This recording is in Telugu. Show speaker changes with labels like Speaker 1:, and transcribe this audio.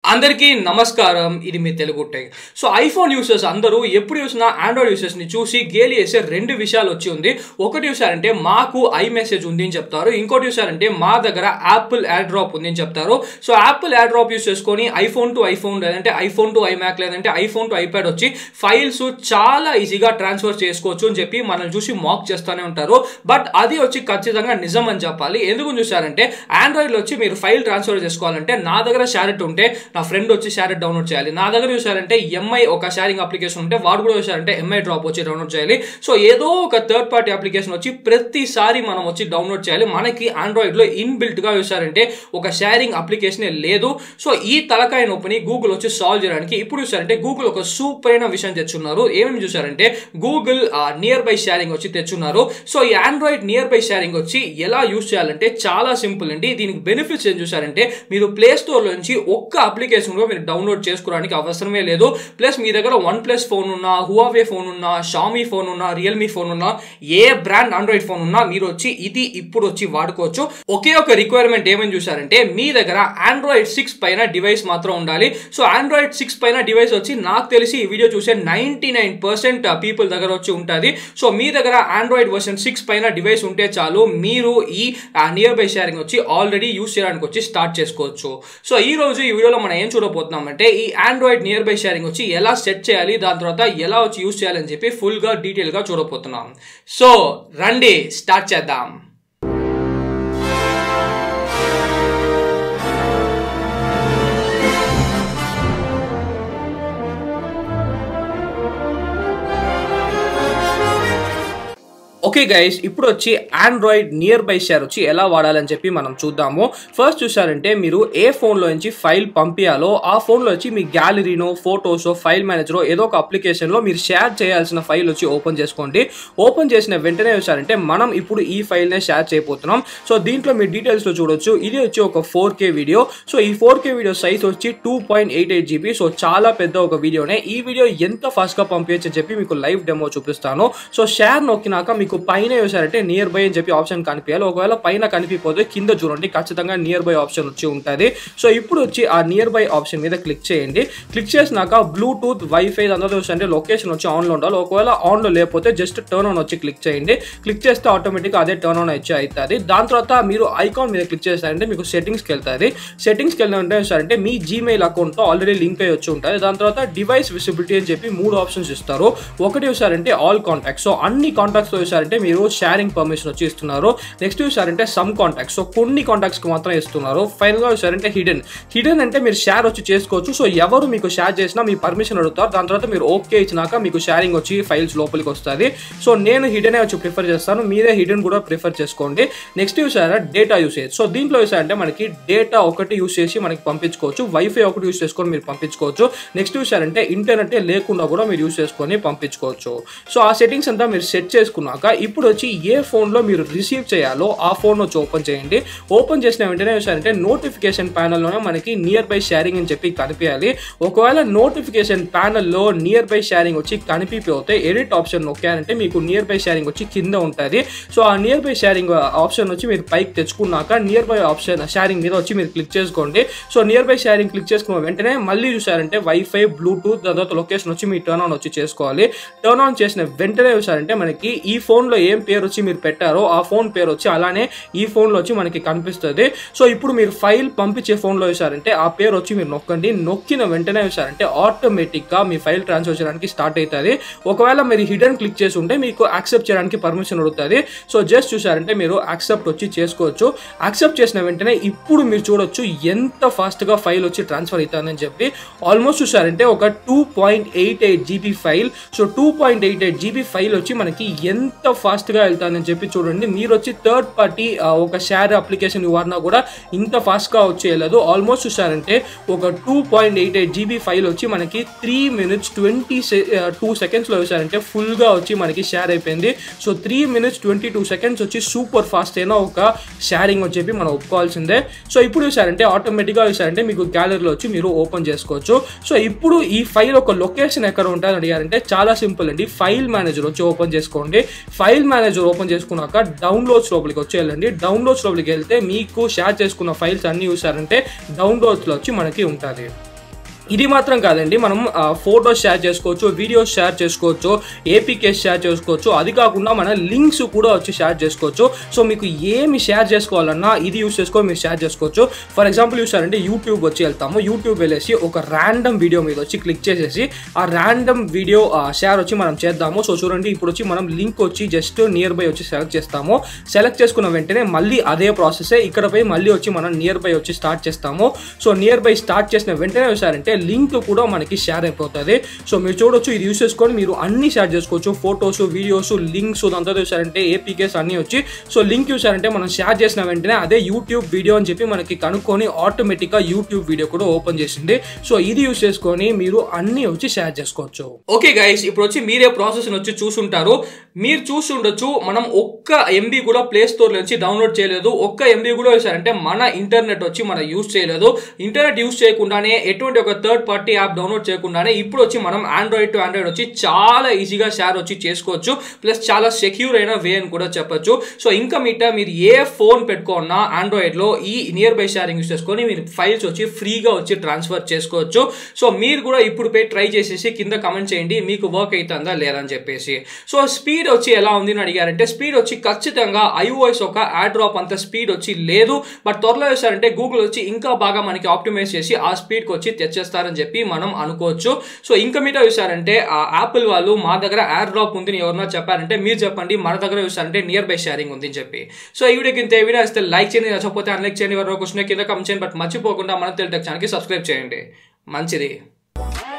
Speaker 1: అందరికీ నమస్కారం ఇది మీ Telugu tech so iPhone users అందరూ ఎప్పుడు చూసినా ఆండ్రాయిడ్ యూసర్స్ ని చూసి గేలి చేసే రెండు విషయాలు వచ్చి ఉంది ఒకటి చూసారంటే మాకు ఐ మెసేజ్ ఉంది అని చెప్తారు ఇంకోటి చూసారంటే మా దగ్గర యాపిల్ యాడ్ డ్రాప్ ఉంది అని చెప్తారు so Apple AirDrop use చేసుకొని ఐఫోన్ టు ఐఫోన్ లేదంటే ఐఫోన్ టు ఐమ్యాక్ లేదంటే ఐఫోన్ టు ఐప్యాడ్ వచ్చి ఫైల్స్ చాలా ఈజీగా ట్రాన్స్ఫర్ చేసుకోవచ్చు అని చెప్పి మనల్ని చూసి మాక్ చేస్తూనే ఉంటారు బట్ అది వచ్చి ఖచ్చితంగా నిజం అని చెప్పాలి ఎందుకు చూసారంటే ఆండ్రాయిడ్లో వచ్చి మీరు ఫైల్ ట్రాన్స్ఫర్ చేసుకోవాలంటే నా దగ్గర షారెట్ ఉంటే నా ఫ్రెండ్ వచ్చి షారెట్ డౌన్లోడ్ చేయాలి నా దగ్గర చూసారంటే ఎంఐ ఒక షేరింగ్ అప్లికేషన్ ఉంటే వాడు కూడా చూసారంటే ఎంఐ డ్రాప్ వచ్చి డౌన్లోడ్ చేయాలి సో ఏదో ఒక థర్డ్ పార్టీ అప్లికేషన్ వచ్చి ప్రతిసారి మనం వచ్చి డౌన్లోడ్ చేయాలి మనకి ఆండ్రాయిడ్లో ఇన్బిల్ట్ గా చూసారంటే ఒక షేరింగ్ అప్లికేషన్ లేదు సో ఈ తలకాయ నొప్పిని గూగుల్ వచ్చి సాల్వ్ చేయడానికి ఇప్పుడు చూసారంటే గూగుల్ ఒక సూపర్ అయిన విషయం తెచ్చున్నారు ఏమేమి చూసారంటే గూగుల్ నియర్ బై షేరింగ్ వచ్చి తెచ్చున్నారు సో ఈ ఆండ్రాయిడ్ నియర్ బై షేరింగ్ వచ్చి ఎలా యూస్ చేయాలంటే చాలా సింపుల్ అండి దీనికి బెనిఫిట్స్ ఏం చూసారంటే మీరు ప్లే స్టోర్ నుంచి ఒక్క అప్లికేషన్ కూడా మీరు డౌన్లోడ్ చేసుకోవడానికి అవసరమే లేదు ప్లస్ మీ దగ్గర వన్ ప్లస్ ఫోన్ ఉన్నా హువావే ఫోన్ ఉన్నా షామీ ఫోన్ ఉన్నా రియల్మీ ఫోన్ ఉన్నా ఏ బ్రాండ్ ఆండ్రాయిడ్ ఫోన్ ఉన్నా మీరు వచ్చి ఇది ఇప్పుడు వచ్చి వాడుకోవచ్చు ఒకే ఒక రిక్వైర్మెంట్ ఏమని చూసారంటే మీ దగ్గర ఆండ్రాయిడ్ సిక్స్ పైన డివైస్ మాత్రం ఉండాలి సో ఆండ్రాయిడ్ సిక్స్ పైన డివైస్ వచ్చి నాకు తెలిసి ఈ వీడియో చూసే నైన్టీ నైన్ పర్సెంట్ పీపుల్ దగ్గర వచ్చి ఉంటుంది సో మీ దగ్గర ఆండ్రాయిడ్ వర్షన్ సిక్స్ పైన డివైస్ ఉంటే చాలు మీరు ఈ నియర్ బై షేరింగ్ వచ్చి ఆల్రెడీ యూస్ చేయడానికి వచ్చి స్టార్ట్ చేసుకోవచ్చు సో ఈ రోజు ఈ వీడియోలో మనం ఏం చూడబోతున్నామంటే ఈ ఆండ్రాయిడ్ నియర్ బై షేరింగ్ వచ్చి ఎలా సెట్ చేయాలి దాని తర్వాత ఎలా వచ్చి యూస్ చేయాలని చెప్పి ఫుల్గా డీటెయిల్గా చూడబోతున్నాం సో రండి స్టార్ట్ చేద్దాం ఓకే గైస్ ఇప్పుడు వచ్చి ఆండ్రాయిడ్ నియర్ బై షేర్ వచ్చి ఎలా వాడాలని చెప్పి మనం చూద్దాము ఫస్ట్ చూసారంటే మీరు ఏ ఫోన్లో నుంచి ఫైల్ పంపించాలో ఆ ఫోన్లో వచ్చి మీ గ్యాలరీనో ఫోటోస్ ఫైల్ మేనేజరో ఏదో ఒక అప్లికేషన్లో మీరు షేర్ చేయాల్సిన ఫైల్ వచ్చి ఓపెన్ చేసుకోండి ఓపెన్ చేసిన వెంటనే చూసారంటే మనం ఇప్పుడు ఈ ఫైల్నే షేర్ చేయబోతున్నాం సో దీంట్లో మీరు డీటెయిల్స్లో చూడొచ్చు ఇది వచ్చి ఒక ఫోర్ కే వీడియో సో ఈ ఫోర్ కే వీడియో సైజ్ వచ్చి two point eight eight GB so చాలా పెద్ద ఒక వీడియోనే ఈ వీడియో ఎంత ఫాస్ట్గా పంపించని చెప్పి మీకు లైవ్ డెమో చూపిస్తాను సో షేర్ నొక్కినాక మీకు పైన చూసారంటే నియర్ బై అని చెప్పి ఆప్షన్ కనిపించాలి ఒకవేళ పైన కనిపించకపోతే కింద చూడండి ఖచ్చితంగా నియర్ బై ఆప్షన్ వచ్చి ఉంటుంది సో ఇప్పుడు వచ్చి ఆ నియర్ బై ఆప్షన్ మీద క్లిక్ చేయండి క్లిక్ చేసినాక బ్లూటూత్ వైఫై అందరూ చూసంటే లొకేషన్ వచ్చి ఆన్లో ఉండాలి ఒకవేళ ఆన్లో లేకపోతే జస్ట్ టర్న్ ఆన్ వచ్చి క్లిక్ చేయండి క్లిక్ చేస్తే ఆటోమేటిక్గా అదే టర్న్ ఆన్ వచ్చి అవుతుంది దాని తర్వాత మీరు ఐకాన్ మీద క్లిక్ చేస్తారంటే మీకు సెట్టింగ్స్కి వెళ్తుంది సెట్టింగ్స్కి వెళ్ళిన చూసారంటే మీ జీమెయిల్ అకౌంట్తో ఆల్రెడీ లింక్ అయ్యి వచ్చి ఉంటుంది దాని తర్వాత డివైస్ విసిబిలిటీ అని చెప్పి మూడు ఆప్షన్స్ ఇస్తారు ఒకటి చూసారంటే ఆల్ కాంటాక్ట్స్ సో అన్ని కాంటాక్ట్స్ చూసారంటే మీరు షేరింగ్ పర్మిషన్ వచ్చి ఇస్తున్నారు నెక్స్ట్ చూసారంటే సమ్ కాంటాక్ట్స్ సో కొన్ని కాంటాక్ట్స్కి మాత్రం ఇస్తున్నారు ఫైనల్గా చూసారంటే హిడెన్ హిడెన్ అంటే మీరు షేర్ వచ్చి చేసుకోవచ్చు సో ఎవరు మీకు షేర్ చేసినా మీ పర్మిషన్ అడుగుతారు దాని తర్వాత మీరు ఓకే ఇచ్చినాక మీకు షేరింగ్ వచ్చి ఫైల్స్ లోపలికి వస్తుంది సో నేను హిడెనే వచ్చి ప్రిఫర్ చేస్తాను మీరే హిడెన్ కూడా ప్రిఫర్ చేసుకోండి నెక్స్ట్ చూసారా డేటా యూసేజ్ సో దీంట్లో చూసారంటే మనకి డేటా ఒకటి యూస్ చేసి మనకి పంపించుకోవచ్చు వైఫై ఒకటి యూస్ చేసుకొని మీరు పంపించుకోవచ్చు నెక్స్ట్ చూసారంటే ఇంటర్నెట్ లేకుండా కూడా మీరు యూస్ చేసుకొని పంపించుకోవచ్చు సో ఆ సెట్టింగ్స్ అంతా మీరు సెట్ చేసుకున్నాక ఇప్పుడు వచ్చి ఏ ఫోన్లో మీరు రిసీవ్ చేయాలో ఆ ఫోన్ వచ్చి ఓపెన్ చేయండి ఓపెన్ చేసిన వెంటనే చూసారంటే నోటిఫికేషన్ ప్యానల్లోనే మనకి నియర్ బై షేరింగ్ అని చెప్పి కనిపించాలి ఒకవేళ నోటిఫికేషన్ ప్యానల్లో నియర్ బై షేరింగ్ వచ్చి కనిపిపోతే ఎడిట్ ఆప్షన్ నొక్కారంటే మీకు నియర్ బై షేరింగ్ వచ్చి కింద ఉంటుంది సో ఆ నియర్ బై షేరింగ్ ఆప్షన్ వచ్చి మీరు పైకి తెచ్చుకున్నాక నియర్ బై ఆప్షన్ షేరింగ్ మీద వచ్చి మీరు క్లిక్ చేసుకోండి so nearby sharing click చేసుకున్న వెంటనే మళ్ళీ చూసారంటే వైఫై బ్లూటూత్ దాని తర్వాత లొకేషన్ వచ్చి మీ టర్న్ ఆన్ వచ్చి చేసుకోవాలి టర్న్ ఆన్ చేసిన వెంటనే చూసారంటే మనకి ఈ ఫోన్లో ఏం పేరు వచ్చి మీరు పెట్టారో ఆ ఫోన్ పేరు వచ్చి అలానే ఈ ఫోన్లో వచ్చి మనకి కనిపిస్తుంది సో ఇప్పుడు మీరు ఫైల్ పంపించే ఫోన్లో చూసారంటే ఆ పేరు వచ్చి మీరు నొక్కండి నొక్కిన వెంటనే చూసారంటే ఆటోమేటిక్గా మీ ఫైల్ ట్రాన్స్ఫర్ చేయడానికి స్టార్ట్ అవుతుంది ఒకవేళ మీరు హిడెన్ క్లిక్ చేసి ఉంటే మీకు యాక్సెప్ట్ చేయడానికి పర్మిషన్ అడుగుతుంది సో జస్ట్ చూసారంటే మీరు యాక్సెప్ట్ వచ్చి చేసుకోవచ్చు యాక్సెప్ట్ చేసిన వెంటనే ఇప్పుడు మీరు చూడొచ్చు ఎంత ఫాస్ట్గా ఫైల్ వచ్చి ట్రాన్స్ఫర్ అవుతుందని చెప్పి ఆల్మోస్ట్ చూసారంటే ఒక two point eight eight GB file so two point eight eight GB file వచ్చి మనకి ఎంత ఫాస్ట్గా వెళ్తానని చెప్పి చూడండి మీరు వచ్చి థర్డ్ పార్టీ ఒక షేర్ అప్లికేషన్ వాడినా కూడా ఇంత ఫాస్ట్గా వచ్చేయలేదు ఆల్మోస్ట్ చూసారంటే ఒక two point eight eight GB file వచ్చి మనకి త్రీ మినిట్స్ ట్వంటీ టూ సెకండ్స్లో చూసారంటే ఫుల్గా వచ్చి మనకి షేర్ అయిపోయింది so three minutes twenty two seconds వచ్చి సూపర్ ఫాస్ట్ అయినా ఒక షేరింగ్ అని చెప్పి మనం ఒప్పుకోవాల్సిందే సో ఇప్పుడు చూసారంటే ఆటోమేటిక్గా చూసారంటే మీకు గ్యాలరీలో వచ్చి మీరు ఓపెన్ చేసుకోవచ్చు సో ఇప్పుడు ఈ ఫైల్ ఒక లొకేషన్ ఎక్కడ ఉంటుందని అడిగారంటే చాలా సింపుల్ అండి ఫైల్ మేనేజర్ వచ్చి ఓపెన్ చేసుకోండి ఫైల్ మేనేజర్ ఓపెన్ చేసుకున్నాక డౌన్లోడ్స్ లోపలికి వచ్చి వెళ్ళండి డౌన్లోడ్స్ లోపలికి వెళ్తే మీకు షేర్ చేసుకున్న ఫైల్స్ అన్ని చూసారంటే డౌన్లోడ్స్లో వచ్చి మనకి ఉంటుంది ఇది మాత్రం కాదండి మనం ఫోటోస్ షేర్ చేసుకోవచ్చు వీడియోస్ షేర్ చేసుకోవచ్చు ఏపీకే షేర్ చేసుకోవచ్చు అది కాకుండా మన లింక్స్ కూడా వచ్చి షేర్ చేసుకోవచ్చు సో మీకు ఏమి షేర్ చేసుకోవాలన్నా ఇది యూస్ చేసుకొని మీరు షేర్ చేసుకోవచ్చు ఫర్ ఎగ్జాంపుల్ చూసారంటే యూట్యూబ్ వచ్చి వెళ్తాము యూట్యూబ్ వెళ్ళేసి ఒక ర్యాండమ్ వీడియో మీద వచ్చి క్లిక్ చేసేసి ఆ ర్యాండమ్ వీడియో షేర్ వచ్చి మనం చేద్దాము సో చూడండి ఇప్పుడు వచ్చి మనం లింక్ వచ్చి జస్ట్ నియర్ బై వచ్చి సెలెక్ట్ చేస్తాము సెలెక్ట్ చేసుకున్న వెంటనే మళ్ళీ అదే ప్రాసెసే ఇక్కడ పోయి మళ్ళీ వచ్చి మనం నియర్ బై వచ్చి స్టార్ట్ చేస్తాము సో నియర్ బై స్టార్ట్ చేసిన వెంటనే చూసారంటే లింక్ కూడా మనకి షేర్ అయిపోతుంది సో మీరు చూడొచ్చు ఇది యూస్ చేసుకొని మీరు అన్ని షేర్ చేసుకోవచ్చు ఫొటోస్ వీడియోస్ లింక్స్ అంతా చూసారంటే ఏపీకేస్ అన్ని వచ్చి సో లింక్ చూసారంటే మనం షేర్ చేసిన వెంటనే అదే యూట్యూబ్ వీడియో అని చెప్పి మనకి కనుక్కొని ఆటోమేటిక్గా యూట్యూబ్ వీడియో కూడా ఓపెన్ చేసింది సో ఇది యూస్ చేసుకొని మీరు అన్ని వచ్చి షేర్ చేసుకోవచ్చు ఓకే గైస్ ఇప్పుడు వచ్చి మీరే ప్రాసెస్ వచ్చి చూసుంటారు మీరు చూసి ఉండొచ్చు మనం ఒక్క ఎంబీ కూడా ప్లే స్టోర్ నుంచి డౌన్లోడ్ చేయలేదు ఒక్క ఎంబీ కూడా వేసారంటే మన ఇంటర్నెట్ వచ్చి మనం యూస్ చేయలేదు ఇంటర్నెట్ యూస్ చేయకుండానే ఎటువంటి ఒక థర్డ్ పార్టీ యాప్ డౌన్లోడ్ చేయకుండానే ఇప్పుడు వచ్చి మనం ఆండ్రాయిడ్ టు ఆండ్రాయిడ్ వచ్చి చాలా ఈజీగా షేర్ వచ్చి చేసుకోవచ్చు ప్లస్ చాలా సెక్యూర్ అయిన వే అని కూడా చెప్పొచ్చు సో ఇంకా మీట మీరు ఏ ఫోన్ పెట్టుకున్నా ఆండ్రాయిడ్ లో ఈ నియర్ బై షేరింగ్ యూస్ చేసుకొని మీరు ఫైల్స్ వచ్చి ఫ్రీగా వచ్చి ట్రాన్స్ఫర్ చేసుకోవచ్చు సో మీరు కూడా ఇప్పుడు పోయి ట్రై చేసేసి కింద కమెంట్ చేయండి మీకు వర్క్ అవుతుందా లేదని చెప్పేసి సో స్పీడ్ వచ్చి ఎలా ఉంది అని అడిగారంటే స్పీడ్ వచ్చి ఖచ్చితంగా ఐఓఎస్ ఒక యాడ్ డ్రాప్ అంత స్పీడ్ వచ్చి లేదు బట్ త్వరలో వేసారంటే గూగుల్ వచ్చి ఇంకా బాగా మనకి ఆప్టిమైజ్ చేసి ఆ స్పీడ్కి వచ్చి తెచ్చేస్తారని చెప్పి మనం అనుకోవచ్చు సో ఇంకా మీట చూసారంటే ఆ యాపిల్ వాళ్ళు మా దగ్గర యాడ్ డ్రాప్ ఉంది అని ఎవరన్నా చెప్పారంటే మీరు చెప్పండి మన దగ్గర చూసారంటే నియర్ బై షేరింగ్ ఉంది అని చెప్పి సో ఈ వీడియోకి ఇంత వీడియో ఇస్తే లైక్ చేయండి నచ్చకపోతే అన్లైక్ చేయండి ఎవరో క్వశ్చన్ కింద కమెంట్ చేయండి బట్ మర్చిపోకుండా మన తెలుగు ఛానల్కి సబ్స్క్రైబ్ చేయండి మంచిది